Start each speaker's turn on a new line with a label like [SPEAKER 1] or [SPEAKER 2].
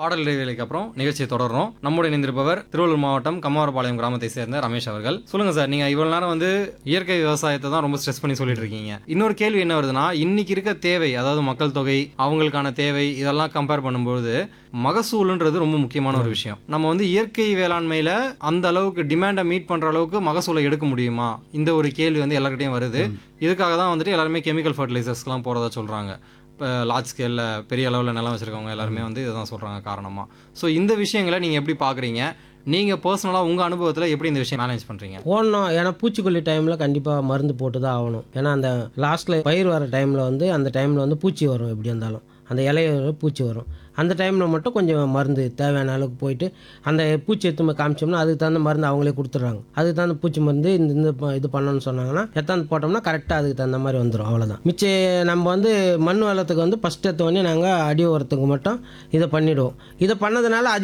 [SPEAKER 1] பாடல் இடைவேளைக்கு அப்புறம் நிகழ்ச்சியை தொடர்றோம் நம்முடைய இணைந்திருப்பவர் திருவள்ளூர் மாவட்டம் கம்மாரபாளையம் கிராமத்தை சேர்ந்த ரமேஷ் அவர்கள் சொல்லுங்க சார் நீங்க இவ்வளவு நேரம் வந்து இயற்கை விவசாயத்தை தான் ரொம்ப ஸ்ட்ரெஸ் பண்ணி சொல்லிட்டு இருக்கீங்க இன்னொரு கேள்வி என்ன வருதுன்னா இன்னைக்கு இருக்க தேவை அதாவது மக்கள் தொகை அவங்களுக்கான தேவை இதெல்லாம் கம்பேர் பண்ணும்போது மகசூலுன்றது ரொம்ப முக்கியமான ஒரு விஷயம் நம்ம வந்து இயற்கை வேளாண்மையில அந்த அளவுக்கு டிமாண்டை மீட் பண்ற அளவுக்கு மகசூலை எடுக்க முடியுமா இந்த ஒரு கேள்வி வந்து எல்லார்கிட்டயும் வருது இதுக்காக தான் வந்துட்டு எல்லாருமே கெமிக்கல் ஃபர்டிலைசர்ஸ்லாம் போறதா சொல்றாங்க இப்போ லார்ஜ் ஸ்கேலில் பெரிய அளவில் நிலம் வச்சுருக்கவங்க எல்லாருமே வந்து இதுதான் சொல்கிறாங்க காரணமாக ஸோ இந்த விஷயங்களை நீங்கள் எப்படி பார்க்குறீங்க நீங்கள் பர்சனலாக உங்கள் அனுபவத்தில் எப்படி இந்த விஷயம் மேனேஜ் பண்ணுறீங்க
[SPEAKER 2] போடணும் ஏன்னா பூச்சிக்கொல்லி டைமில் கண்டிப்பாக மருந்து போட்டு தான் ஆகணும் ஏன்னா அந்த லாஸ்ட்டில் பயிர் வர டைமில் வந்து அந்த டைமில் வந்து பூச்சி வரும் எப்படி இருந்தாலும் அந்த இலையில பூச்சி வரும் அந்த டைமில் மட்டும் கொஞ்சம் மருந்து தேவையான அளவுக்கு போயிட்டு அந்த பூச்சி எடுத்து காமிச்சோம்னா அதுக்கு தகுந்த மருந்து அவங்களே கொடுத்துட்றாங்க அதுக்கு தகுந்த பூச்சி மருந்து இந்த இந்த ப- இது பண்ணணும்னு சொன்னாங்கன்னா எத்தாந்து போட்டோம்னா கரெக்டாக அதுக்கு தகுந்த மாதிரி வந்துடும் அவ்வளோதான் மிச்ச நம்ம வந்து மண் வளத்துக்கு வந்து ஃபஸ்ட் எடுத்த உடனே நாங்கள் அடி உரத்துக்கு மட்டும் இதை பண்ணிவிடுவோம் இதை பண்ணதுனால அதிக